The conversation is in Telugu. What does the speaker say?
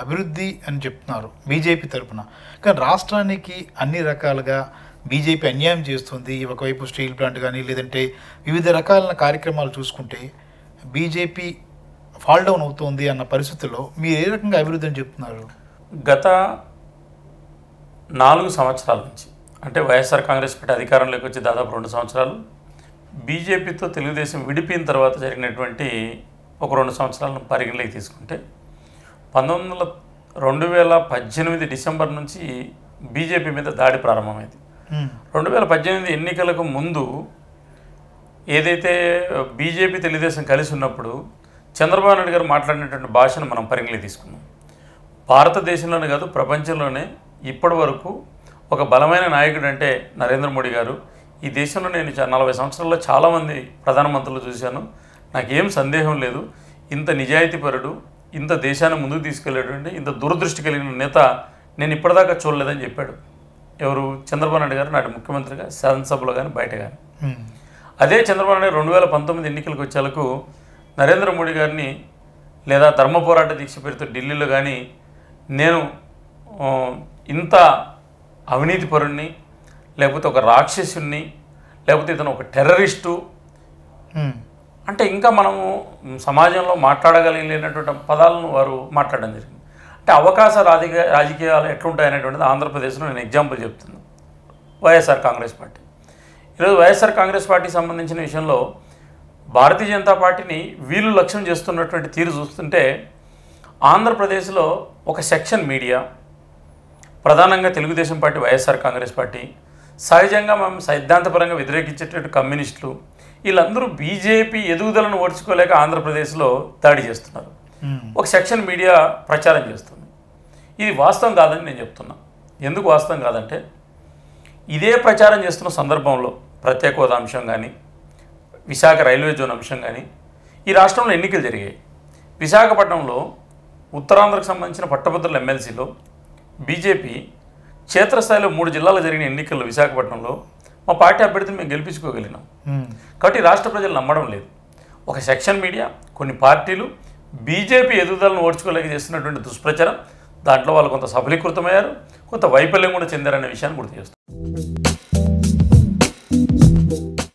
అభివృద్ధి అని చెప్తున్నారు బీజేపీ తరపున కానీ రాష్ట్రానికి అన్ని రకాలుగా బీజేపీ అన్యాయం చేస్తుంది ఒకవైపు స్టీల్ ప్లాంట్ కానీ లేదంటే వివిధ రకాల కార్యక్రమాలు చూసుకుంటే బీజేపీ ఫాల్ డౌన్ అవుతుంది అన్న పరిస్థితుల్లో మీరు ఏ రకంగా అభివృద్ధి అని చెప్తున్నారు గత నాలుగు సంవత్సరాల నుంచి అంటే వైఎస్ఆర్ కాంగ్రెస్ పార్టీ అధికారంలోకి వచ్చి దాదాపు రెండు సంవత్సరాలు బీజేపీతో తెలుగుదేశం విడిపోయిన తర్వాత జరిగినటువంటి ఒక రెండు సంవత్సరాలను పరిగణలోకి తీసుకుంటే పంతొమ్మిది వందల రెండు వేల పద్దెనిమిది డిసెంబర్ నుంచి బీజేపీ మీద దాడి ప్రారంభమైంది మ్మ్. రెండు వేల పద్దెనిమిది ఎన్నికలకు ముందు ఏదైతే బీజేపీ తెలుగుదేశం కలిసి ఉన్నప్పుడు చంద్రబాబు నాయుడు గారు మాట్లాడినటువంటి భాషను మనం పరిగణలోకి తీసుకున్నాం భారతదేశంలోనే కాదు ప్రపంచంలోనే ఇప్పటి వరకు ఒక బలమైన నాయకుడు అంటే నరేంద్ర మోడీ గారు ఈ దేశంలో నేను చా- నలభై సంవత్సరాల్లో చాలామంది ప్రధానమంత్రులు చూశాను నాకేం సందేహం లేదు ఇంత నిజాయితీపరుడు ఇంత దేశాన్ని ముందుకు తీసుకెళ్లేటువంటి ఇంత దూరదృష్టి కలిగిన నేత నేను ఇప్పటిదాకా చూడలేదని చెప్పాడు ఎవరు చంద్రబాబు నాయుడు గారు నాటి ముఖ్యమంత్రిగా శాసనసభలో కానీ బయట కానీ మ్మ్. అదే చంద్రబాబు నాయుడు రెండు వేల పంతొమ్మిది ఎన్నికలకు వచ్చేలకు నరేంద్ర మోడీ గారిని లేదా ధర్మ పోరాట దీక్ష పేరుతో ఢిల్లీలో కానీ నేను ఆ, ఇంత అవినీతిపరుణ్ణి లేకపోతే ఒక రాక్షసుని లేకపోతే ఇతను ఒక టెర్రరిస్టు మ్మ్. అంటే ఇంకా మనము సమాజంలో మాట్లాడగలిగినటువంటి పదాలను వారు మాట్లాడడం జరిగింది అంటే అవకాశ రాజకీయ రాజకీయాలు ఎట్లుంటాయనేటువంటిది ఆంధ్రప్రదేశ్లో నేను ఎగ్జాంపుల్ చెప్తున్నాను వైఎస్ఆర్ కాంగ్రెస్ పార్టీ ఈరోజు వైఎస్ఆర్ కాంగ్రెస్ పార్టీకి సంబంధించిన విషయంలో భారతీయ జనతా పార్టీని వీళ్ళు లక్ష్యం చేస్తున్నటువంటి తీరు చూస్తుంటే ఆంధ్రప్రదేశ్లో ఒక సెక్షన్ మీడియా ప్రధానంగా Telugu Desam party YSR Congress party సహజంగా మనం సైద్ధాంతపరంగా వ్యతిరేకించేటటువంటి కమ్యూనిస్టులు వీళ్ళందరూ బీజేపీ ఎదుగుదలను ఓడ్చుకోలేక ఆంధ్రప్రదేశ్లో దాడి చేస్తున్నారు మ్మ్. ఒక సెక్షన్ మీడియా ప్రచారం చేస్తుంది ఇది వాస్తవం కాదని నేను చెప్తున్నా ఎందుకు వాస్తవం కాదంటే ఇదే ప్రచారం చేస్తున్న సందర్భంలో ప్రత్యేక హోదా అంశం కానీ విశాఖ రైల్వే జోన్ అంశం కానీ ఈ రాష్ట్రంలో ఎన్నికలు జరిగాయి విశాఖపట్నంలో ఉత్తరాంధ్రకు సంబంధించిన పట్టభద్రుల ఎమ్మెల్సీలో బీజేపీ క్షేత్రస్థాయిలో మూడు జిల్లాలో జరిగిన ఎన్నికల్లో విశాఖపట్నంలో మా పార్టీ అభ్యర్థిని మేము గెలిపించుకోగలిగినాం మ్మ్. కాబట్టి రాష్ట్ర ప్రజలు నమ్మడం లేదు ఒక సెక్షన్ మీడియా కొన్ని పార్టీలు బీజేపీ ఎదుగుదలను ఓడ్చుకోలేక చేస్తున్నటువంటి దుష్ప్రచారం దాంట్లో వాళ్ళు కొంత సఫలీకృతమయ్యారు కొంత వైఫల్యం కూడా చెందారనే విషయాన్ని గుర్తు చేస్తారు